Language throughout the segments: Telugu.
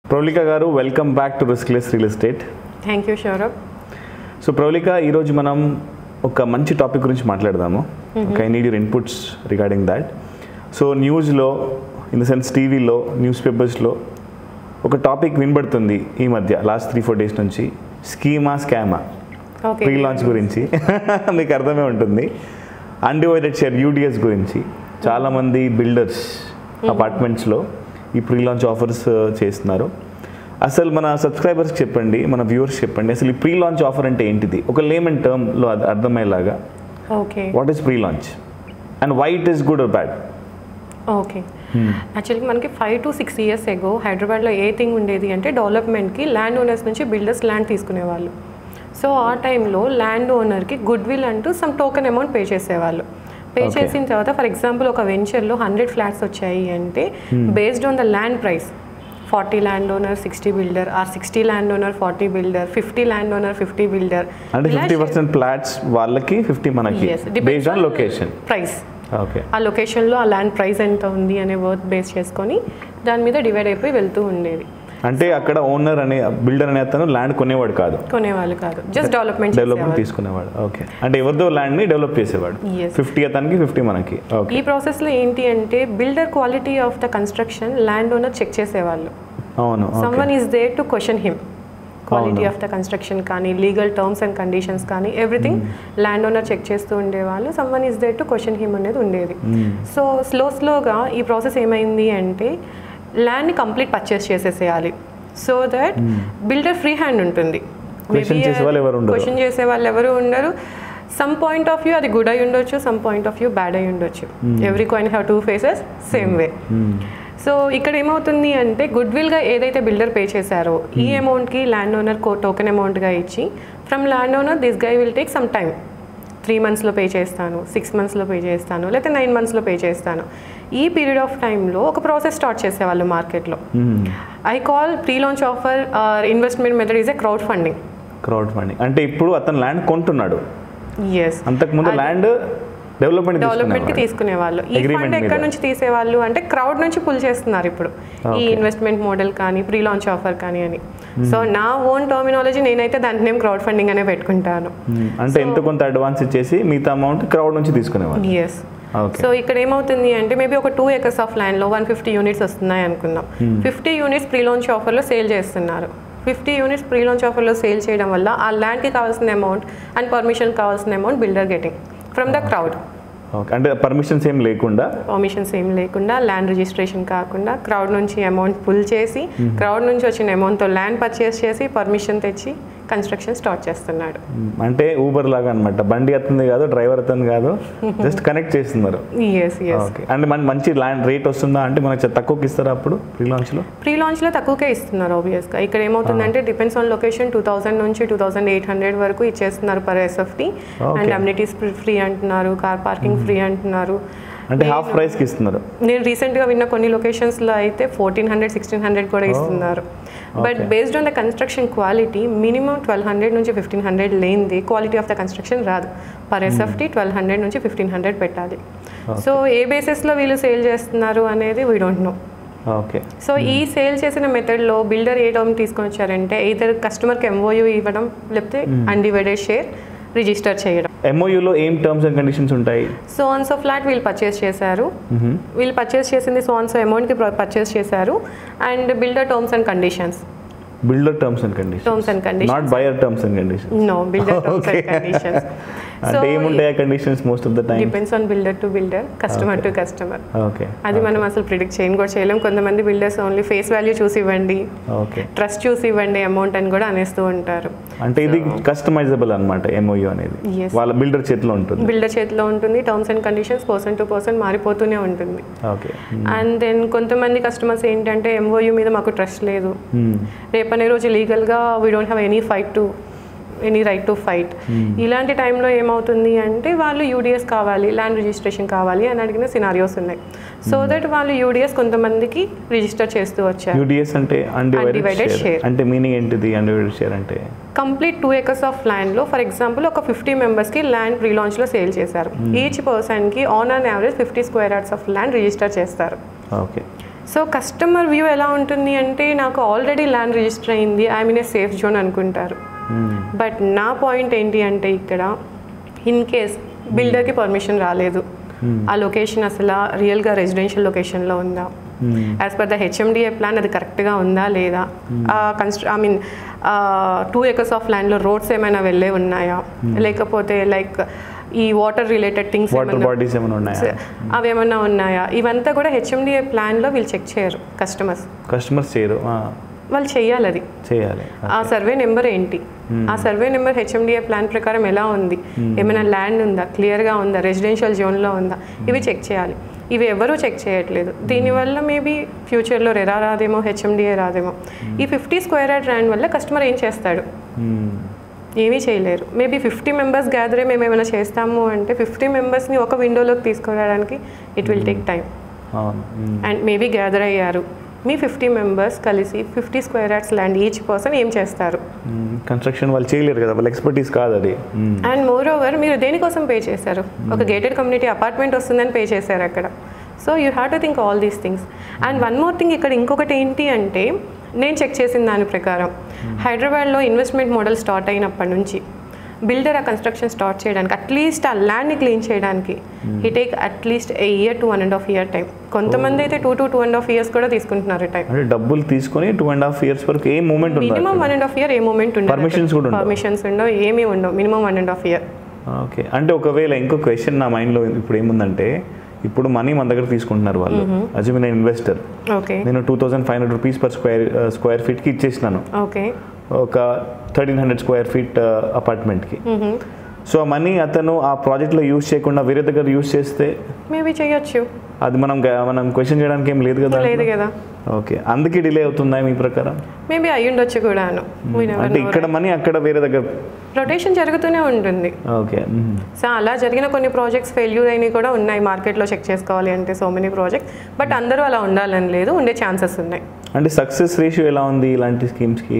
ప్రౌలిక గారు welcome back to riskless real estate thank you Shourav so Praulika ఈరోజు మనం ఒక మంచి టాపిక్ గురించి మాట్లాడదాము ఒక I need your inputs regarding that so న్యూస్లో ఇన్ ద సెన్స్ టీవీలో న్యూస్ పేపర్స్లో ఒక టాపిక్ వినబడుతుంది ఈ మధ్య లాస్ట్ త్రీ ఫోర్ డేస్ నుంచి స్కీమా స్కామా ఓకే ప్రీ లాంచ్ గురించి మీకు అర్థమే ఉంటుంది అన్డివైడెడ్ షేర్ యూడిఎస్ గురించి చాలామంది బిల్డర్స్ అపార్ట్మెంట్స్లో ఈ ప్రీ లాంచ్ ఆఫర్స్ చేస్తున్నారు అసలు మన సబ్స్క్రైబర్స్ చెప్పండి మన వ్యూవర్స్ చెప్పండి అసలు ఈ ప్రీ లాంచ్ ఆఫర్ అంటే ఏంటిది ఒక లేమన్ టర్మ్లో అది అర్థమయ్యేలాగా okay what is pre launch and why it is good or bad okay actually మనకి five to six years ago హైదరాబాద్లో ఏ థింగ్ ఉండేది అంటే డెవలప్మెంట్కి ల్యాండ్ ఓనర్స్ నుంచి బిల్డర్స్ ల్యాండ్ తీసుకునేవాళ్ళు సో ఆ టైంలో ల్యాండ్ ఓనర్కి గుడ్ విల్ అంటూ సమ్ టోకెన్ అమౌంట్ పే చేసేవాళ్ళు పే Okay. చేసిన తర్వాత ఫర్ ఎగ్జాంపుల్ ఒక వెంచర్లో హండ్రెడ్ ఫ్లాట్స్ వచ్చాయి అంటే based on the land price forty land owner sixty builder or sixty land owner forty builder fifty land owner fifty builder అంటే ఫిఫ్టీ పర్సెంట్ ఫ్లాట్స్ వాళ్ళకి ఫిఫ్టీ మనకి based on location price okay ఆ లొకేషన్లో ఆ ల్యాండ్ ప్రైస్ ఎంత ఉంది అనే వర్త్ బేస్ చేసుకొని దాని మీద డివైడ్ అయిపోయి వెళ్తూ ఉండేది అంటే అక్కడ ఓనర్ అనే బిల్డర్ అనే అతను ల్యాండ్ కొనేవాడు కాదు కొనేవాళ్ళు కాదు జస్ట్ డెవలప్మెంట్ డెవలప్మెంట్ తీసుకునేవాడు ఓకే అంటే ఎవరిదో ల్యాండ్ని డెవలప్ చేసేవాడు Yes. ఫిఫ్టీ అతనికి ఫిఫ్టీ మనకి ఓకే ఈ ప్రాసెస్లో ఏంటి అంటే builder quality of the construction land owner check చేసేవాళ్ళు అవును someone is there to question him quality అవును. ఆఫ్ ద కన్స్ట్రక్షన్ కానీ లీగల్ టర్మ్స్ అండ్ కండిషన్స్ కానీ ఎవ్రీథింగ్ ల్యాండ్ ఓనర్ చెక్ చేస్తూ ఉండేవాళ్ళు someone is there to question him అనేది ఉండేది సో స్లో స్లోగా ఈ ప్రాసెస్ ఏమైంది అంటే ల్యాండ్ని కంప్లీట్ పర్చేస్ చేసేసేయాలి so that builder free hand ఉంటుంది Question చేసే వాళ్ళు ఎవరు ఉండరు. క్వశ్చన్ చేసే వాళ్ళు ఎవరు ఉండరు సమ్ పాయింట్ ఆఫ్ వ్యూ అది గుడ్ అయి ఉండొచ్చు some point of view bad అయి ఉండొచ్చు every coin have two faces same way so ఇక్కడ ఏమవుతుంది అంటే గుడ్ విల్గా ఏదైతే బిల్డర్ పే చేశారో ఈ అమౌంట్కి ల్యాండ్ ఓనర్ టోకెన్ అమౌంట్గా ఇచ్చి from land owner this guy will take some time three మంత్స్లో పే చేస్తాను సిక్స్ మంత్స్లో పే చేస్తాను లేకపోతే నైన్ మంత్స్లో పే చేస్తాను ఈ పీరియడ్ ఆఫ్ టైంలో ఒక ప్రాసెస్ స్టార్ట్ చేసేవాళ్ళు మార్కెట్లో I call pre launch offer investment method is a crowd funding crowd funding అంటే ఇప్పుడు అతను ల్యాండ్ కొంటున్నాడు ఎస్ అంతకుముందు ల్యాండ్ డెవలప్మెంట్ డెవలప్మెంట్కి తీసుకునేవాళ్ళు ఈ Agreement ఫండ్ ఎక్కడ మీద. నుంచి తీసేవాళ్ళు అంటే క్రౌడ్ నుంచి పుల్ చేస్తున్నారు ఇప్పుడు ఈ Okay. ఇన్వెస్ట్మెంట్ మోడల్ కానీ ప్రీ లాంచ్ ఆఫర్ కానీ అని సో నా ఓన్ టర్మినాలజీ నేనైతే దాని నేమ్ క్రౌడ్ ఫండింగ్ అనే పెట్టుకుంటాను అంటే ఎంత కొంత అడ్వాన్స్ ఇచ్చేసి మిగతా అమౌంట్ క్రౌడ్ నుంచి తీసుకునేవాళ్ళు ఎస్ ఓకే సో ఇక్కడ ఏమవుతుంది అంటే మేబీ ఒక టూ ఎకర్స్ ఆఫ్ ల్యాండ్లో వన్ ఫిఫ్టీ యూనిట్స్ వస్తున్నాయి అనుకుందాం ఫిఫ్టీ యూనిట్స్ ప్రీ లాంచ్ ఆఫర్లో సేల్ చేస్తున్నారు ఫిఫ్టీ యూనిట్స్ ప్రీ లాంచ్ ఆఫర్లో సేల్ చేయడం వల్ల ఆ ల్యాండ్కి కావాల్సిన అమౌంట్ అండ్ పర్మిషన్ కావాల్సిన amount builder getting from the crowd okay అంటే పర్మిషన్స్ ఏం లేకుండా పర్మిషన్స్ ఏం లేకుండా ల్యాండ్ రిజిస్ట్రేషన్ కాకుండా క్రౌడ్ నుంచి అమౌంట్ పుల్ చేసి క్రౌడ్ నుంచి వచ్చిన అమౌంట్తో ల్యాండ్ పర్చేస్ చేసి పర్మిషన్ తెచ్చి కన్స్ట్రక్షన్ స్టార్ట్ చేస్తున్నాడు మ్, అంటే ఊబర్ లాగా అనమాట బండి అతనిది కాదు డ్రైవర్ అతను కాదు జస్ట్ కనెక్ట్ చేస్తున్నారు ఎస్ ఎస్ ఓకే అంటే మన మంచి ల్యాండ్ రేట్ వస్తుందా అంటే మనకి చ- తక్కువకి ఇస్తారా అప్పుడు ప్రీ లాంచ్లో ప్రీ లాంచ్లో తక్కువకే ఇస్తున్నారు ఆబ్వియస్గా ఇక్కడ ఏమవుతుందంటే depends on location two thousand నుంచి టూ థౌసండ్ ఎయిట్ హండ్రెడ్ వరకు ఇచ్చేస్తున్నారు per SFT Okay. And amenities free అంటున్నారు కార్ పార్కింగ్ ఫ్రీ అంటున్నారు అంటే హాఫ్ ప్రైస్కి ఇస్తున్నారు నేను రీసెంట్గా విన్న కొన్ని లొకేషన్స్లో అయితే ఫోర్టీన్ హండ్రెడ్ సిక్స్టీన్ హండ్రెడ్ కూడా ఇస్తున్నారు but Okay. Based on the construction quality minimum twelve hundred నుంచి ఫిఫ్టీన్ హండ్రెడ్ లేనిది క్వాలిటీ ఆఫ్ ద కన్స్ట్రక్షన్ రాదు పర్ ఎస్ఎఫ్టీ ట్వెల్వ్ హండ్రెడ్ నుంచి ఫిఫ్టీన్ హండ్రెడ్ పెట్టాలి సో ఏ బేసిస్లో వీళ్ళు సేల్ చేస్తున్నారు అనేది we don't know okay so ఈ సేల్ చేసిన మెథడ్లో బిల్డర్ ఏ టర్మ్ తీసుకొని వచ్చారంటే ఇద్దరు కస్టమర్కి ఎంఓయూ ఇవ్వడం లేకపోతే అన్డివైడెడ్ షేర్ రిజిస్టర్ చేయడం ఎంఓయూలో ఏం టర్మ్స్ అండ్ కండిషన్స్ ఉంటాయి సో ఆన్సో ఫ్లాట్ వీళ్ళు పర్చేస్ చేశారు వీళ్ళు పర్చేస్ చేసింది సో ఆన్సో అమౌంట్కి పర్చేస్ చేశారు and builder terms and conditions builder terms and conditions terms and conditions not buyer terms and conditions no builder terms and Okay. Conditions అంటే ఏముంటాయి conditions most of the time depends on builder to builder customer to customer okay అది మనం అసలు ప్రిడిక్ట్ చేయని కూడా చేయలేం కొంతమంది బిల్డర్స్ ఓన్లీ ఫేస్ వాల్యూ చూసి ఇవ్వండి ఓకే ట్రస్ట్ చూసి ఇవ్వండి అమౌంట్ అని కూడా అనేస్తూ ఉంటారు అంటే ఇది కస్టమైజబుల్ అనమాట ఎంఓయూ అనేది Yes. వాళ్ళ బిల్డర్ చేతిలో ఉంటుంది బిల్డర్ చేతిలో ఉంటుంది terms and conditions person to person మారిపోతూనే ఉంటుంది ఓకే అండ్ దెన్ కొంతమంది కస్టమర్స్ ఏంటంటే ఎంఓయూ మీద మాకు ట్రస్ట్ లేదు రేపనే రోజు లీగల్గా we don't have any fight to any right to fight ఇలాంటి టైంలో ఏమవుతుంది అంటే వాళ్ళు యూడిఎస్ కావాలి ల్యాండ్ రిజిస్ట్రేషన్ కావాలి అని అడిగిన సినారియోస్ ఉన్నాయి సో దట్ వాళ్ళు యూడిఎస్ కొంతమందికి రిజిస్టర్ చేస్తూ వచ్చారు యూడిఎస్ అంటే అన్డివైడెడ్ Undivided షేర్ share. అంటే మీనింగ్ ఏంటిది అన్డివైడెడ్ షేర్ అంటే కంప్లీట్ టూ ఎకర్స్ ఆఫ్ ల్యాండ్లో ఫర్ ఎగ్జాంపుల్ ఒక ఫిఫ్టీ మెంబర్స్కి ల్యాండ్ ప్రీ లాంచ్లో సేల్ చేశారు ఈచ్ పర్సన్కి on an average fifty square yards of land register చేస్తారు ఓకే సో కస్టమర్ వ్యూ ఎలా ఉంటుంది అంటే నాకు ఆల్రెడీ ల్యాండ్ రిజిస్టర్ అయింది I mean a safe zone అనుకుంటారు బట్ నా పాయింట్ ఏంటి అంటే ఇక్కడ ఇన్ కేస్ బిల్డర్కి పర్మిషన్ రాలేదు ఆ లొకేషన్ అసలు రియల్గా రెసిడెన్షియల్ లొకేషన్లో ఉందా as per the HMDA plan అది కరెక్ట్గా ఉందా లేదా కన్స్ట్ర I mean two acres of ల్యాండ్లో రోడ్స్ ఏమైనా వెళ్ళే ఉన్నాయా లేకపోతే లైక్ ఈ water related things water bodies ఏమైనా ఉన్నాయా అవి ఏమన్నా ఉన్నాయా ఇవంతా కూడా హెచ్ఎండిఏ ప్లాన్లో వీళ్ళు చెక్ చేయరు కస్టమర్స్ కస్టమర్స్ చేయరు ఆ, వాళ్ళు చెయ్యాలి అది చేయాలి ఆ సర్వే నెంబర్ ఏంటి ఆ సర్వే నెంబర్ హెచ్ఎండిఏ ప్లాన్ ప్రకారం ఎలా ఉంది ఏమైనా ల్యాండ్ ఉందా క్లియర్గా ఉందా రెసిడెన్షియల్ జోన్లో ఉందా ఇవి చెక్ చేయాలి ఇవి ఎవరూ చెక్ చేయట్లేదు దీనివల్ల మేబీ ఫ్యూచర్లో రెరా రాదేమో హెచ్ఎండిఏ రాదేమో ఈ ఫిఫ్టీ స్క్వేర్ యార్డ్ ల్యాండ్ వల్ల కస్టమర్ ఏం చేస్తాడు మ్మ్. ఏమీ చేయలేరు మేబీ ఫిఫ్టీ మెంబర్స్ గ్యాదరే మేము ఏమైనా చేస్తాము అంటే ఫిఫ్టీ మెంబర్స్ని ఒక విండోలోకి తీసుకురావడానికి ఇట్ విల్ టేక్ టైం అవును మ్మ్. అండ్ మేబీ గ్యాదర్ అయ్యారు మీ ఫిఫ్టీ మెంబర్స్ కలిసి fifty square yards land each person ఏం చేస్తారు మ్మ్. కన్స్ట్రక్షన్ వాళ్ళు చేయలేరు కదా వాళ్ళ ఎక్స్పర్టీస్ కాదు అది మ్మ్. అండ్ మోర్ ఓవర్ మీరు దేనికోసం పే చేశారు ఒక గేటెడ్ కమ్యూనిటీ అపార్ట్మెంట్ వస్తుందని పే చేశారు అక్కడ so you have to think all these things and one more thing ఇక్కడ ఇంకొకటి ఏంటి అంటే నేను చెక్ చేసిన దాని ప్రకారం హైదరాబాద్లో ఇన్వెస్ట్మెంట్ మోడల్ స్టార్ట్ అయినప్పటి నుంచి బిల్డర్ ఆ కన్స్ట్రక్షన్ స్టార్ట్ చేయడానికి అట్లీస్ట్ ఆ ల్యాండ్ని క్లీన్ చేయడానికి ఈ take at least a year two one and half year time కొంతమంది అయితే two to two and half years కూడా తీసుకుంటున్నారు టైం అంటే డబ్బులు తీసుకొని టూ అండ్ హాఫ్ ఇయర్స్ వరకు ఏ మూమెంట్ ఉండదు minimum one and half year ఏ మూమెంట్ ఉండదు Permissions కూడా ఉండవు. పర్మిషన్స్ ఉండవు ఏమీ ఉండవు minimum one and half year okay అంటే ఒకవేళ ఇంకో క్వశ్చన్ నా మైండ్లో ఇప్పుడు ఏముందంటే ఇప్పుడు మనీ మన దగ్గర తీసుకుంటున్నారు వాళ్ళు అజ్యూమ్ నేను ఇన్వెస్టర్ ఓకే నేను two thousand five hundred rupees per square square ఫీట్కి ఇచ్చేసినాను ఓకే ఒక థర్టీన్ హండ్రెడ్ స్క్వేర్ ఫీట్ అపార్ట్మెంట్కి సో ఆ మనీ అతను ఆ ప్రాజెక్ట్లో యూజ్ చేయకుండా వేరే దగ్గర యూజ్ చేస్తే మేబీ చేయొచ్చు అది మనం గ- మనం క్వశ్చన్ చేయడానికి ఏం లేదు కదా లేదు కదా ఓకే అందుకే డిలే అవుతుందా మీ ప్రకారం మేబీ అయి ఉండొచ్చు కూడాను అంటే ఇక్కడ మనీ అక్కడ వేరే దగ్గర రొటేషన్ జరుగుతూనే ఉంటుంది ఓకే మ్మ్. సో అలా జరిగిన కొన్ని ప్రాజెక్ట్స్ ఫెయిల్యూర్ అయినవి కూడా ఉన్నాయి మార్కెట్లో చెక్ చేసుకోవాలి అంటే సో మెనీ ప్రాజెక్ట్స్ బట్ అందరూ అలా ఉండాలని లేదు ఉండే ఛాన్సెస్ ఉన్నాయి అంటే సక్సెస్ రేషియో ఎలా ఉంది ఇలాంటి స్కీమ్స్కి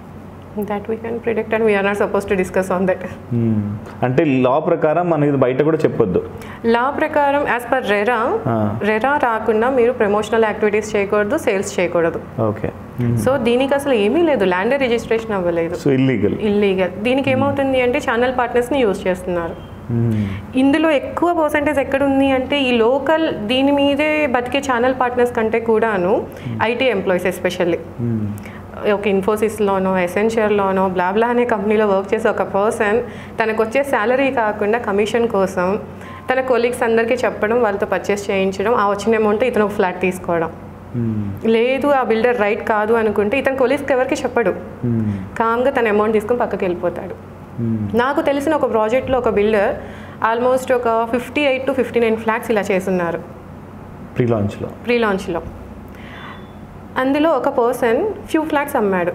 that we can predict and we are not suppose to discuss on that అంటే లా ప్రకారం మనం ఇది బయట కూడా చెప్పొద్దు లా ప్రకారం యాజ్ పర్ రెరా ఆ. రెరా రాకుండా మీరు ప్రమోషనల్ యాక్టివిటీస్ చేయకూడదు సేల్స్ చేయకూడదు ఓకే సో దీనికి అసలు ఏమీ లేదు ల్యాండ్ రిజిస్ట్రేషన్ అవ్వలేదు సో ఇల్లీగల్ ఇల్లీగల్ దీనికి ఏమవుతుంది అంటే ఛానల్ పార్ట్నర్స్ని యూజ్ చేస్తున్నారు ఇందులో ఎక్కువ పర్సంటేజ్ ఎక్కడుంది అంటే ఈ లోకల్ దీని మీదే బతికే ఛానల్ పార్ట్నర్స్ కంటే కూడాను ఐటీ ఎంప్లాయీస్ ఎస్పెషల్లీ ఒక ఇన్ఫోసిస్లోనో ఎసెన్షియల్లోనో బ్లాబ్లా అనే కంపెనీలో వర్క్ చేసే ఒక పర్సన్ తనకు వచ్చే శాలరీ కాకుండా కమిషన్ కోసం తన కొలీగ్స్ అందరికీ చెప్పడం వాళ్ళతో పర్చేస్ చేయించడం ఆ వచ్చిన అమౌంట్ ఇతను ఒక ఫ్లాట్ తీసుకోవడం లేదు ఆ బిల్డర్ రైట్ కాదు అనుకుంటే ఇతను కొలీగ్స్కి ఎవరికి చెప్పడు కామ్గా తన అమౌంట్ తీసుకొని పక్కకి వెళ్ళిపోతాడు నాకు తెలిసిన ఒక ప్రాజెక్ట్లో ఒక బిల్డర్ ఆల్మోస్ట్ ఒక fifty eight to fifty nine flats ఇలా చేస్తున్నారు ప్రీ లాంచ్లో ప్రీ లాంచ్లో అందులో ఒక పర్సన్ ఫ్యూ ఫ్లాట్స్ అమ్మాడు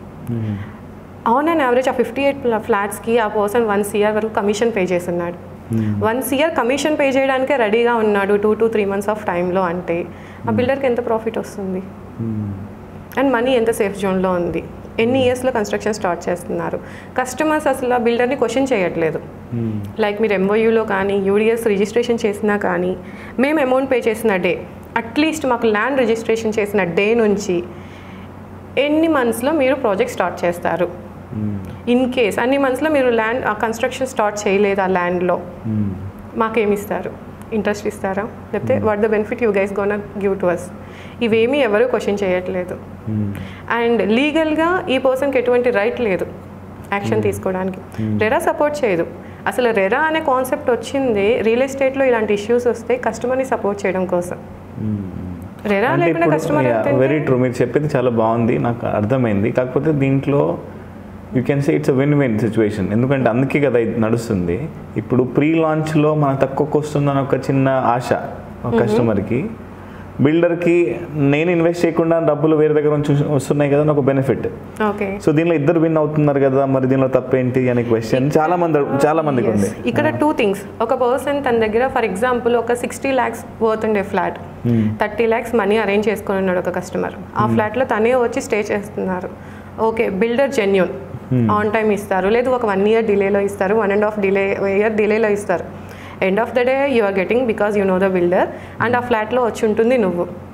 ఆన్ అండ్ యావరేజ్ ఆ ఫిఫ్టీ ఎయిట్ ఫ్లాట్స్కి ఆ పర్సన్ వన్ సిఆర్ వరకు కమిషన్ పే చేస్తున్నాడు వన్ సిఆర్ కమిషన్ పే చేయడానికే రెడీగా ఉన్నాడు two to three months of టైంలో అంటే ఆ బిల్డర్కి ఎంత ప్రాఫిట్ వస్తుంది అండ్ మనీ ఎంత సేఫ్ జోన్లో ఉంది ఎన్ని ఇయర్స్లో కన్స్ట్రక్షన్ స్టార్ట్ చేస్తున్నారు కస్టమర్స్ అసలు ఆ బిల్డర్ని క్వశ్చన్ చేయట్లేదు లైక్ మీరు ఎంఓయూలో కానీ యూడిఎస్ రిజిస్ట్రేషన్ చేసినా కానీ మేము అమౌంట్ పే చేసిన డే అట్లీస్ట్ మాకు ల్యాండ్ రిజిస్ట్రేషన్ చేసిన డే నుంచి ఎన్ని మంత్స్లో మీరు ప్రాజెక్ట్ స్టార్ట్ చేస్తారు ఇన్ కేస్ అన్ని మంత్స్లో మీరు ల్యాండ్ కన్స్ట్రక్షన్ స్టార్ట్ చేయలేదు ఆ ల్యాండ్లో మాకేమి ఇస్తారు ఇంట్రెస్ట్ ఇస్తారా లేకపోతే what the benefit you guys gonna give to us ఇవేమీ ఎవరు క్వశ్చన్ చేయట్లేదు అండ్ లీగల్గా ఈ పర్సన్కి ఎటువంటి రైట్ లేదు యాక్షన్ తీసుకోవడానికి రెరా సపోర్ట్ చేయదు అసలు రెరా అనే కాన్సెప్ట్ వచ్చింది రియల్ ఎస్టేట్లో ఇలాంటి ఇష్యూస్ వస్తే కస్టమర్ని సపోర్ట్ చేయడం కోసం రెరా అంటే లేకుండా కస్టమర్ ఇప్పుడు వెరీ ట్రూ మీరు చెప్పేది చాలా బాగుంది నాకు అర్థమైంది కాకపోతే దీంట్లో you can say it's win win situation ఎందుకంటే అందుకే కదా ఇది నడుస్తుంది ఇప్పుడు ప్రీ లాంచ్లో మన తక్కువకి వస్తుందని ఒక చిన్న ఆశ ఒక కస్టమర్కి బిల్డర్కి నేను ఇన్వెస్ట్ చేయకుండా డబ్బులు వేరే దగ్గర నుంచి వస్తున్నాయి కదా అని ఒక బెనిఫిట్ ఓకే సో దీనిలో ఇద్దరు విన్ అవుతున్నారు కదా మరి దీనిలో తప్పేంటి అనే క్వశ్చన్ చాలా మంది చాలా మందికి ఉంది ఇక్కడ టూ థింగ్స్ ఒక పర్సన్ తన దగ్గర ఫర్ ఎగ్జాంపుల్ ఒక సిక్స్టీ ల్యాక్స్ వర్త్ ఉండే flat thirty lakhs money arrange చేసుకొని ఉన్నాడు ఒక కస్టమర్ ఆ ఫ్లాట్లో తనే వచ్చి స్టే చేస్తున్నారు okay builder genuine on time ఇస్తారు లేదు ఒక వన్ ఇయర్ డిలేలో ఇస్తారు one and half delay year డిలేలో ఇస్తారు end of the day you are getting because you know the builder and ఆ ఫ్లాట్లో వచ్చి ఉంటుంది నువ్వు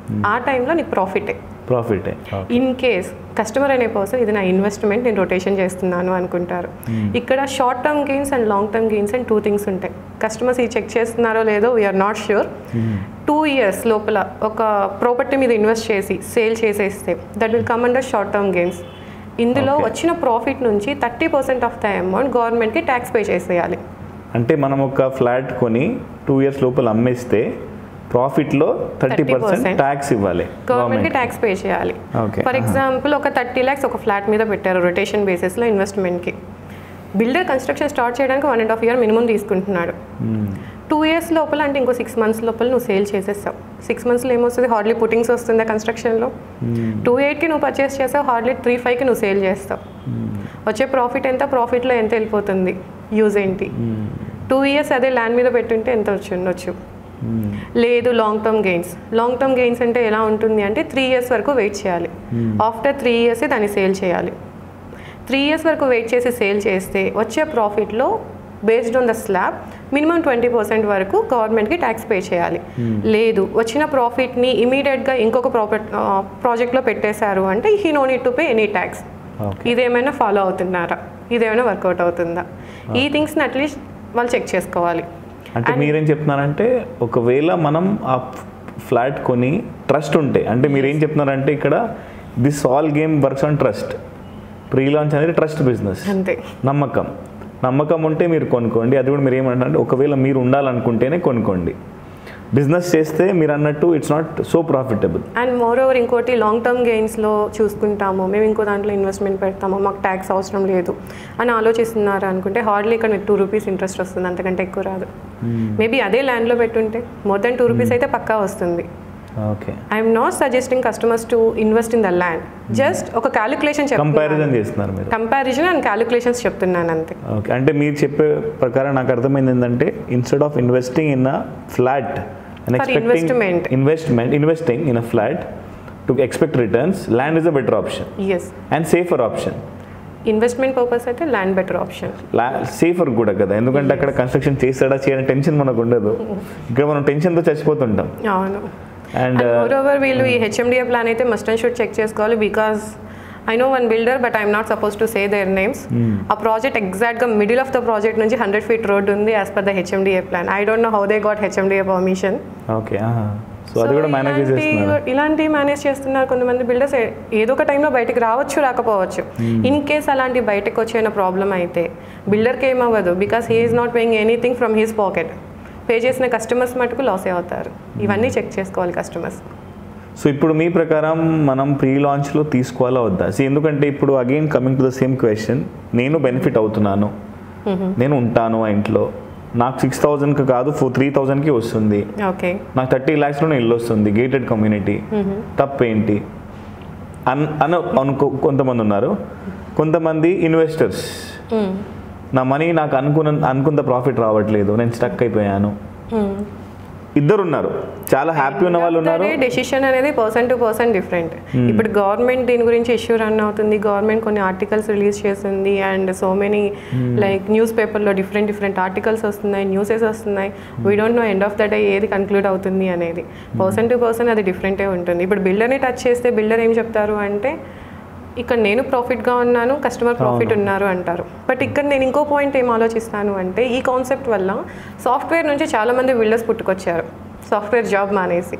ఆ టైంలో నీకు ప్రాఫిటే ప్రాఫిటే ఇన్ కేస్ కస్టమర్ అనే పర్సన్ ఇది నా ఇన్వెస్ట్మెంట్ నేను రొటేషన్ చేస్తున్నాను అనుకుంటారు ఇక్కడ short term gains and long term gains and two things ఉంటాయి కస్టమర్స్ ఇది చెక్ చేస్తున్నారో లేదో we are not sure two years లోపల ఒక ప్రాపర్టీ మీద ఇన్వెస్ట్ చేసి సేల్ చేసేస్తే that will come under short term gains ఇందులో Okay. వచ్చిన ప్రాఫిట్ నుంచి thirty percent of the amount గవర్నమెంట్కి ట్యాక్స్ పే చేసేయాలి అంటే మనం ఒక ఫ్లాట్ కొని టూ ఇయర్స్ లోపల అమ్మేస్తే ప్రాఫిట్లో థర్టీ పర్సెంట్ 30% ట్యాక్స్ ఇవ్వాలి గవర్నమెంట్కి ట్యాక్స్ పే చేయాలి Okay. ఫర్ ఎగ్జాంపుల్ ఒక థర్టీ ల్యాక్స్ ఒక ఫ్లాట్ మీద పెట్టారు రొటేషన్ బేసిస్లో ఇన్వెస్ట్మెంట్కి బిల్డర్ కన్స్ట్రక్షన్ స్టార్ట్ చేయడానికి one and half year minimum తీసుకుంటున్నాడు టూ ఇయర్స్ లోపల అంటే ఇంకో సిక్స్ మంత్స్ లోపల నువ్వు సేల్ చేసేస్తావు సిక్స్ మంత్స్లో ఏమొస్తుంది హార్డ్లీ పుట్టింగ్స్ వస్తుందా కన్స్ట్రక్షన్లో టూ ఎయిట్కి నువ్వు పర్చేస్ చేస్తావు హార్డ్లీ త్రీ ఫైవ్కి నువ్వు సేల్ చేస్తావు వచ్చే ప్రాఫిట్ ఎంత ప్రాఫిట్లో ఎంత వెళ్ళిపోతుంది యూజ్ ఏంటి టూ ఇయర్స్ అదే ల్యాండ్ మీద పెట్టుంటే ఎంత వచ్చి ఉండొచ్చు లేదు long term gains long term gains అంటే ఎలా ఉంటుంది అంటే త్రీ ఇయర్స్ వరకు వెయిట్ చేయాలి ఆఫ్టర్ త్రీ ఇయర్స్ దాన్ని సేల్ చేయాలి త్రీ ఇయర్స్ వరకు వెయిట్ చేసి సేల్ చేస్తే వచ్చే ప్రాఫిట్లో based on the slab minimum twenty percent వరకు గవర్నమెంట్కి ట్యాక్స్ పే చేయాలి లేదు వచ్చిన ప్రాఫిట్ని ఇమీడియట్గా ఇంకొక ప్రాఫిట్ ప్రాజెక్ట్లో పెట్టేశారు అంటే he no need to pay any tax okay ఇదేమైనా ఫాలో అవుతున్నారా ఇదేమైనా వర్కౌట్ అవుతుందా ఈ థింగ్స్ని అట్లీస్ట్ వాళ్ళు చెక్ చేసుకోవాలి అంటే మీరేం చెప్తున్నారంటే ఒకవేళ మనం ఆ ఫ్లాట్ కొని ట్రస్ట్ ఉంటే అంటే మీరు ఏం చెప్తున్నారంటే ఇక్కడ this all game works on trust pre launch అనేది ట్రస్ట్ బిజినెస్ అంతే నమ్మకం నమ్మకం ఉంటే మీరు కొనుక్కోండి అది కూడా మీరు ఏమంటారంటే ఒకవేళ మీరు ఉండాలనుకుంటేనే కొనుక్కోండి బిజినెస్ చేస్తే మీరు అన్నట్టు it's not so profitable and moreover ఇంకోటి లాంగ్ టర్మ్ గెయిన్స్లో చూసుకుంటాము మేము ఇంకో దాంట్లో ఇన్వెస్ట్మెంట్ పెడతాము మాకు ట్యాక్స్ అవసరం లేదు అని ఆలోచిస్తున్నారు అనుకుంటే హార్డ్లీ ఇక్కడ మీకు టూ రూపీస్ ఇంట్రెస్ట్ వస్తుంది అంతకంటే ఎక్కువ రాదు మేబీ అదే ల్యాండ్లో పెట్టుంటే మోర్ దెన్ టూ రూపీస్ అయితే పక్కా వస్తుంది okay I'm not suggesting customers to invest in the land just ఒక క్యాలిక్యులేషన్ కంపారిజన్ చెప్తున్నాను చేస్తున్నారు మీరు కంపారిజన్ అండ్ క్యాలిక్యులేషన్స్ చెప్తున్నాను అంతే ఓకే అంటే మీరు చెప్పే ప్రకారం నాకు అర్థమైంది ఏంటంటే instead of investing in a flat and For expecting investment. Investment investing in a flat to expect returns land is a better option yes and safer option investment purpose అయితే ల్యాండ్ బెటర్ ఆప్షన్ సేఫర్ కూడా కదా ఎందుకంటే అక్కడ కన్స్ట్రక్షన్ చేస్తాడా చేయని టెన్షన్ మనకు ఉండదు ఇక్కడ మనం టెన్షన్తో చచ్చిపోతుంటాం అవును అండ్ మోర్ ఓవర్ వీళ్ళు ఈ హెచ్ఎండిఏ ప్లాన్ అయితే మస్ట్ అండ్ షుడ్ చెక్ చేసుకోవాలి because I know one builder but I'm not suppose to say their names ఆ ప్రాజెక్ట్ ఎగ్జాక్ట్గా మిడిల్ ఆఫ్ ద ప్రాజెక్ట్ నుంచి హండ్రెడ్ ఫీట్ రోడ్ ఉంది as per the HMDA plan I don't know how they got HMDA permission okay so అది కూడా మేనేజ్ చేస్తున్నారు ఇలాంటి మేనేజ్ చేస్తున్నారు కొంతమంది బిల్డర్స్ ఏదో ఒక టైంలో బయటికి రావచ్చు రాకపోవచ్చు ఇన్ కేస్ అలాంటి బయటకు వచ్చేన ప్రాబ్లం అయితే బిల్డర్కి ఏమవ్వదు because he is not paying anything from his pocket pay చేసిన కస్టమర్స్ మటుకు లాస్ అవుతారు ఇవన్నీ చెక్ చేసుకోవాలి కస్టమర్స్ సో ఇప్పుడు మీ ప్రకారం మనం ప్రీ లాంచ్లో తీసుకోవాలా వద్దా సో ఎందుకంటే ఇప్పుడు again coming to the same question నేను బెనిఫిట్ అవుతున్నాను నేను ఉంటాను ఆ ఇంట్లో నాకు సిక్స్ థౌజండ్కి కాదు ఫోర్ త్రీ థౌజండ్కి వస్తుంది ఓకే నాకు థర్టీ ల్యాక్స్లోనే ఇల్లు వస్తుంది గేటెడ్ కమ్యూనిటీ తప్పేంటి అన్ అన అనుకో కొంతమంది ఉన్నారు కొంతమంది ఇన్వెస్టర్స్ నా మనీ నాకు అనుకున్న అనుకున్న ప్రాఫిట్ రావట్లేదు నేను స్టక్ అయిపోయాను ఇద్దరు ఉన్నారు చాలా హ్యాపీ ఉన్న వాళ్ళు ఉన్నారు డెసిషన్ అనేది పర్సన్ టు పర్సన్ డిఫరెంట్ ఇప్పుడు గవర్నమెంట్ దీని గురించి ఇష్యూ రన్ అవుతుంది గవర్నమెంట్ కొన్ని ఆర్టికల్స్ రిలీజ్ చేస్తుంది and so many like news పేపర్లో డిఫరెంట్ డిఫరెంట్ ఆర్టికల్స్ వస్తున్నాయి న్యూసెస్ వస్తున్నాయి we don't know end of the day ఏది కన్క్లూడ్ అవుతుంది అనేది పర్సన్ టు పర్సన్ అది డిఫరెంటే ఉంటుంది ఇప్పుడు బిల్డర్ని టచ్ చేస్తే బిల్డర్ ఏం చెప్తారు అంటే ఇక్కడ నేను ప్రాఫిట్గా ఉన్నాను కస్టమర్ ప్రాఫిట్ ఉన్నారు అంటారు బట్ ఇక్కడ నేను ఇంకో పాయింట్ ఏం ఆలోచిస్తాను అంటే ఈ కాన్సెప్ట్ వల్ల సాఫ్ట్వేర్ నుంచి చాలామంది బిల్డర్స్ పుట్టుకొచ్చారు సాఫ్ట్వేర్ జాబ్ మానేసి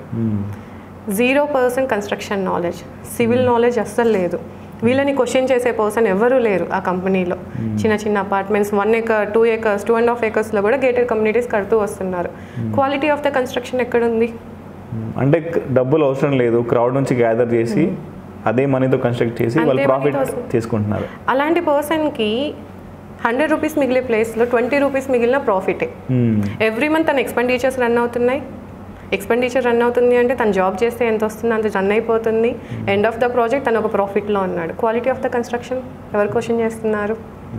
zero percent construction knowledge civil knowledge అస్సలు లేదు వీళ్ళని క్వశ్చన్ చేసే పర్సన్ ఎవరూ లేరు ఆ కంపెనీలో చిన్న చిన్న apartments one acre two acres two and half ఏకర్స్లో కూడా గేటెడ్ కమ్యూనిటీస్ కడుతూ వస్తున్నారు క్వాలిటీ ఆఫ్ ద కన్స్ట్రక్షన్ ఎక్కడుంది అంటే డబ్బులు అవసరం లేదు క్రౌడ్ నుంచి గ్యాదర్ చేసి అదే మనీతో కన్స్ట్రక్ట్ చేసి వాళ్ళు అంతే ప్రాఫిట్ money తో- తీసుకుంటున్నారు అలాంటి పర్సన్కి హండ్రెడ్ రూపీస్ మిగిలే ప్లేస్లో ట్వంటీ రూపీస్ మిగిలిన ప్రాఫిటే Hmm. ఎవ్రీ మంత్ తన ఎక్స్పెండిచర్స్ రన్ అవుతున్నాయి ఎక్స్పెండిచర్ రన్ అవుతుంది అంటే తను జాబ్ చేస్తే ఎంత వస్తుంది అంత రన్ అయిపోతుంది ఎండ్ ఆఫ్ ద ప్రాజెక్ట్ తను ఒక ప్రాఫిట్లో ఉన్నాడు క్వాలిటీ ఆఫ్ ద కన్స్ట్రక్షన్ ఎవరు క్వశ్చన్ చేస్తున్నారు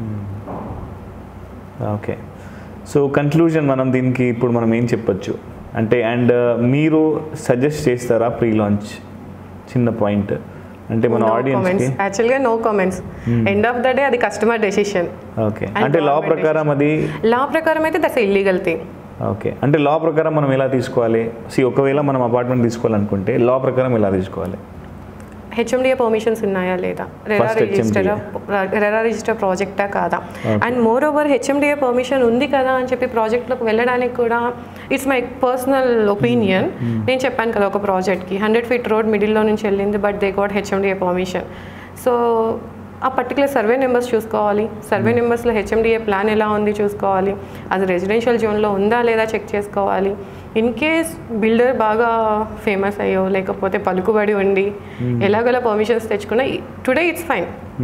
ఓకే సో కన్క్లూజన్ మనం దీనికి ఇప్పుడు మనం ఏం చెప్పొచ్చు అంటే అండ్ మీరు సజెస్ట్ చేస్తారా ప్రీ లాంచ్ చిన్న పాయింట్ అంటే మన ఆడియన్స్కి యాక్చువల్గా no comments end of the day అది కస్టమర్ డెసిషన్ ఓకే And అంటే లా government ప్రకారం అది లా ప్రకారం అయితే దట్స్ ఇల్లీగల్ థింగ్ ఓకే అంటే లా ప్రకారం మనం ఎలా తీసుకోవాలి సి ఒకవేళ మనం అపార్ట్మెంట్ తీసుకోవాలనుకుంటే లా ప్రకారం ఎలా తీసుకోవాలి హెచ్ఎండిఏ పర్మిషన్స్ ఉన్నాయా లేదా RERA First register RERA register ప్రాజెక్టా కాదా and moreover HMDA permission ఉంది కదా అని చెప్పి ప్రాజెక్ట్లోకి వెళ్ళడానికి కూడా ఇట్స్ మై పర్సనల్ ఒపీనియన్ నేను చెప్పాను కదా ఒక ప్రాజెక్ట్కి హండ్రెడ్ ఫీట్ రోడ్ మిడిల్లో నుంచి వెళ్ళింది but they got HMDA permission so ఆ పర్టికులర్ సర్వే నెంబర్స్ చూసుకోవాలి సర్వే నెంబర్స్లో హెచ్ఎండిఏ ప్లాన్ ఎలా ఉంది చూసుకోవాలి అది రెసిడెన్షియల్ జోన్లో ఉందా లేదా చెక్ చేసుకోవాలి ఇన్ కేస్ బిల్డర్ బాగా ఫేమస్ అయ్యో లేకపోతే పలుకుబడి ఉండి ఎలాగోలా పర్మిషన్స్ తెచ్చుకున్నా టుడే ఇట్స్ ఫైన్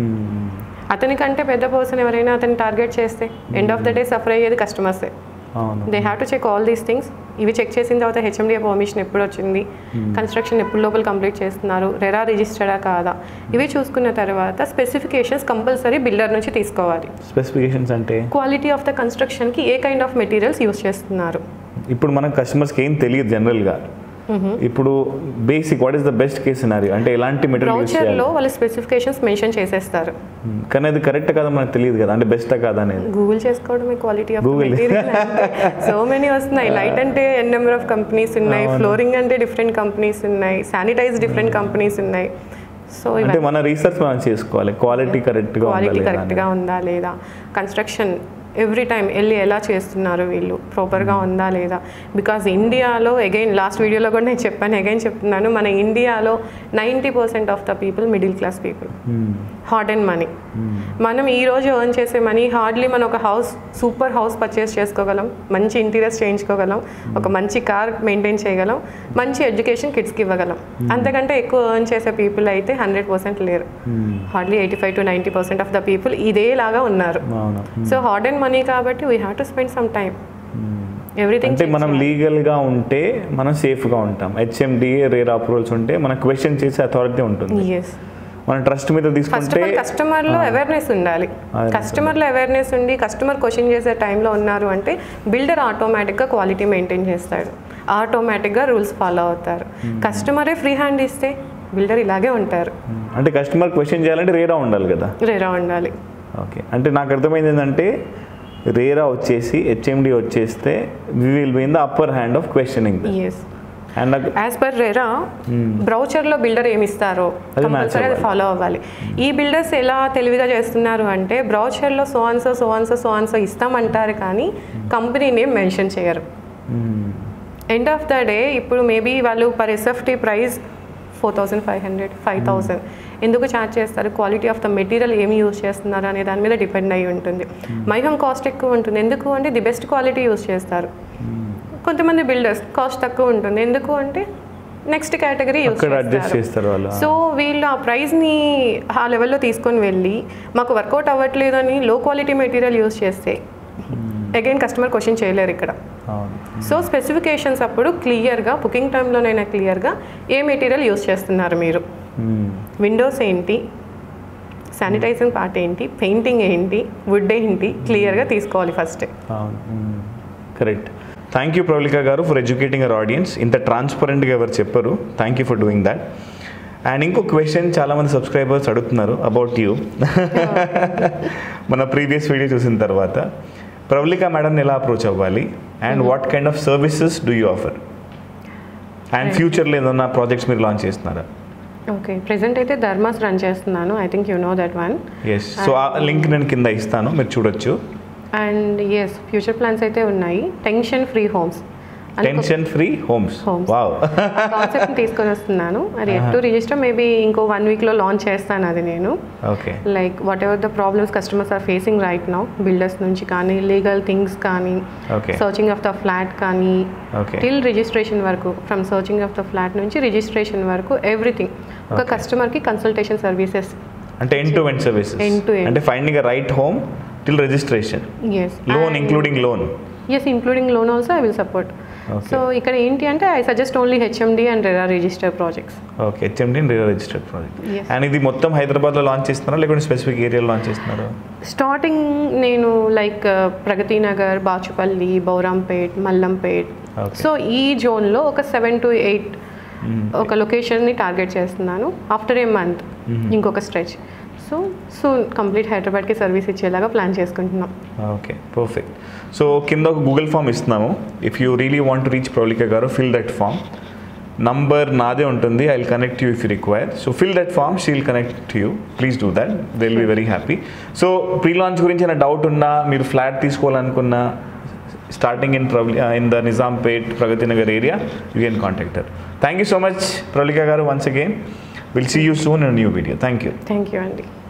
అతనికంటే పెద్ద పర్సన్ ఎవరైనా అతన్ని టార్గెట్ చేస్తే end of the day suffer అయ్యేది కస్టమర్సే అవును they have to check all these things ఇవి చెక్ చేసిన తర్వాత హెచ్ఎండిఏ పర్మిషన్ ఎప్పుడు వచ్చింది కన్స్ట్రక్షన్ ఎప్పుడు లోపల కంప్లీట్ చేస్తున్నారు రెరా రిజిస్టర్డా కాదా ఇవి చూసుకున్న తర్వాత స్పెసిఫికేషన్స్ కంపల్సరీ బిల్డర్ నుంచి తీసుకోవాలి స్పెసిఫికేషన్స్ అంటే క్వాలిటీ ఆఫ్ ద కన్స్ట్రక్షన్కి ఏ కైండ్ ఆఫ్ మెటీరియల్స్ యూస్ చేస్తున్నారు ఇప్పుడు మన కస్టమర్స్కి ఏం తెలియదు జనరల్గా ఇప్పుడు basic what is the best case scenario అంటే ఎలాంటి మెటీరియల్ యూస్ చేయాలి బ్రౌచర్లో వాళ్ళ స్పెసిఫికేషన్స్ మెన్షన్ చేసేస్తారు Hmm. కానీ అది కరెక్ట్ కదా మనకు తెలియదు కదా అంటే బెస్టా కాదా అనేది గూగుల్ చేసుకోవడమే quality of Google. Material so many వస్తున్నాయి లైట్ అంటే ఎన్ నెంబర్ ఆఫ్ కంపెనీస్ ఉన్నాయి ఫ్లోరింగ్ అంటే డిఫరెంట్ కంపెనీస్ ఉన్నాయి శానిటైజ్ డిఫరెంట్ కంపెనీస్ ఉన్నాయి సో అంటే మన రీసెర్చ్ మనం చేసుకోవాలి క్వాలిటీ కరెక్ట్గా క్వాలిటీ ఉండాలి కరెక్ట్గా ఉందా లేదా కన్స్ట్రక్షన్ ఎవ్రీ టైం వెళ్ళి ఎలా చేస్తున్నారు వీళ్ళు ప్రాపర్గా ఉందా లేదా బికాజ్ ఇండియాలో అగైన్ లాస్ట్ వీడియోలో కూడా నేను చెప్పాను అగైన్ చెప్తున్నాను మన ఇండియాలో ninety percent of the people middle class people hard and money మనం ఈ రోజు ఎర్న్ చేసే మనీ హార్డ్లీ మనం ఒక హౌస్ సూపర్ హౌస్ పర్చేస్ చేసుకోగలం మంచి ఇంటీరియర్స్ చేయించుకోగలం ఒక మంచి కార్ మెయింటైన్ చేయగలం మంచి ఎడ్యుకేషన్ కిడ్స్కి ఇవ్వగలం అంతకంటే ఎక్కువ ఎర్న్ చేసే పీపుల్ అయితే హండ్రెడ్ పర్సెంట్ లేరు hardly eighty five to ninety percent of the people ఇదేలాగా ఉన్నారు అవును సో హార్డ్ అండ్ మనీ కాబట్టి we have to spend some time everything అంటే మనం లీగల్గా ఉంటే మనం సేఫ్గా ఉంటాం హెచ్ఎండిఏ రేర్ అప్రూవల్స్ ఉంటే మనం క్వశ్చన్ చేసే అథారిటీ ఉంటుంది ఎస్ మనం ట్రస్ట్ మీద ఫస్ట్ తీసుకుంటే ఆఫ్ ఆల్ కస్టమర్లో అవేర్నెస్ ఉండాలి అదే కస్టమర్లో అవేర్నెస్ ఉండి కస్టమర్ క్వశ్చన్ చేసే టైంలో ఉన్నారు అంటే బిల్డర్ ఆటోమేటిక్గా క్వాలిటీ మెయింటైన్ చేస్తాడు ఆటోమేటిక్గా రూల్స్ ఫాలో అవుతారు కస్టమరే ఫ్రీ హ్యాండ్ ఇస్తే బిల్డర్ ఇలాగే ఉంటారు అంటే కస్టమర్ క్వశ్చన్ చేయాలంటే రేరా ఉండాలి కదా రేరా ఉండాలి ఓకే అంటే నాకు అర్థమైంది ఏంటంటే రేరా వచ్చేసి హెచ్ఎండి వచ్చేస్తే we will be in the upper hand of questioning yes and నాకు యాజ్ పర్ రేరా బ్రౌచర్లో బిల్డర్ ఏమి ఇస్తారో అది match కంపల్సరీ అది ఫాలో అవ్వాలి ఈ బిల్డర్స్ ఎలా తెలివిగా చేస్తున్నారు అంటే బ్రౌచర్లో so and so so and so so and so ఇస్తామంటారు కానీ కంపెనీ నేమ్ మెన్షన్ చేయరు ఎండ్ ఆఫ్ ద డే ఇప్పుడు మేబీ వాళ్ళు per SFT price four thousand five hundred five thousand ఎందుకు ఛార్జ్ చేస్తారు క్వాలిటీ ఆఫ్ ద మెటీరియల్ ఏమి యూస్ చేస్తున్నారు అనే దాని మీద డిపెండ్ అయి ఉంటుంది మైహం కాస్ట్ ఎక్కువ ఉంటుంది ఎందుకు అంటే ది బెస్ట్ క్వాలిటీ యూస్ చేస్తారు కొంతమంది బిల్డర్స్ కాస్ట్ తక్కువ ఉంటుంది ఎందుకు అంటే నెక్స్ట్ కేటగిరీ యూస్ అక్కడ అడ్జస్ట్ చేస్తారు వాళ్ళు సో వీళ్ళు ఆ ప్రైస్ని ఆ లెవెల్లో తీసుకొని వెళ్ళి మాకు వర్కౌట్ అవ్వట్లేదు అని లో క్వాలిటీ మెటీరియల్ యూస్ చేస్తే అగైన్ కస్టమర్ క్వశ్చన్ చేయలేరు ఇక్కడ అవును సో స్పెసిఫికేషన్స్ అప్పుడు క్లియర్గా బుకింగ్ టైంలోనైనా క్లియర్గా ఏ మెటీరియల్ యూస్ చేస్తున్నారు మీరు మ్మ్. విండోస్ ఏంటి శానిటైజింగ్ పార్ట్ ఏంటి పెయింటింగ్ ఏంటి వుడ్ ఏంటి క్లియర్గా తీసుకోవాలి ఫస్ట్ అవును కరెక్ట్ థ్యాంక్ యూ ప్రవళిక గారు ఫర్ ఎడ్యుకేటింగ్ అవర్ ఆడియన్స్ ఇంత ట్రాన్స్పరెంట్గా ఎవరు చెప్పరు thank you for doing that and ఇంకో క్వశ్చన్ చాలామంది సబ్స్క్రైబర్స్ అడుగుతున్నారు అబౌట్ యూ మన ప్రీవియస్ వీడియో చూసిన తర్వాత ప్రవళిక మేడంని ఎలా అప్రోచ్ అవ్వాలి and what kind of services do you offer and ఫ్యూచర్లో ఏదన్నా ప్రాజెక్ట్స్ మీరు లాంచ్ చేస్తున్నారా ఓకే ప్రెసెంట్ అయితే ధర్మాస్ రన్ చేస్తున్నాను I think you know that one yes so ఆ లింక్ నేను కింద ఇస్తాను మీరు చూడొచ్చు అండ్ ఎస్ ఫ్యూచర్ ప్లాన్స్ అయితే ఉన్నాయి tension free homes tension free homes Homes. Wow concept తీసుకొని వస్తున్నాను అది ఎటు రిజిస్టర్ మేబీ ఇంకో వన్ వీక్లో లాంచ్ చేస్తాను అది నేను okay like whatever the problems customers are facing right now builders నుంచి కానీ లీగల్ థింగ్స్ కానీ okay searching of the flat కానీ ఓకే టిల్ రిజిస్ట్రేషన్ వరకు from searching of the flat నుంచి రిజిస్ట్రేషన్ వరకు ఎవ్రీథింగ్ ఒక Okay. కస్టమర్కి కన్సల్టేషన్ సర్వీసెస్ అంటే end to end services End to end. అంటే finding a right home till registration yes loan including loan yes including loan also I will support Okay. So ఇక్కడ ఏంటి అంటే I suggest only HMD and RERA register projects okay HMD registered project Yes. And ఇది మొత్తం హైదరాబాద్లో లాంచ్ చేస్తున్నారా లేకుంటే స్పెసిఫిక్ ఏరియాలో లాంచ్ చేస్తున్నారా స్టార్టింగ్ నేను like Pragathi Nagar Bachupally Bowrampet Mallampet Okay. So ఈ జోన్లో ఒక సెవెన్ టు ఎయిట్ ఒక లొకేషన్ని టార్గెట్ చేస్తున్నాను ఆఫ్టర్ ఏ మంత్ ఇంకొక స్ట్రెచ్ సో సో కంప్లీట్ హైదరాబాద్కి సర్వీస్ ఇచ్చేలాగా ప్లాన్ చేసుకుంటున్నాం ఓకే పర్ఫెక్ట్ సో కింద ఒక గూగుల్ ఫామ్ ఇస్తున్నాము if you really want reach Pravalika garu fill that form number నాదే ఉంటుంది I will connect you if you require so fill that form she will connect you please do that they will be very happy so pre launch గురించి ఏమైనా డౌట్ ఉన్నా మీరు ఫ్లాట్ తీసుకోవాలనుకున్నా స్టార్టింగ్ ఇన్ ప్రౌలి in the Nizampet Pragathi Nagar area you can contact her thank you so much Pravalika garu once again will see you soon in new video thank you thank you అండి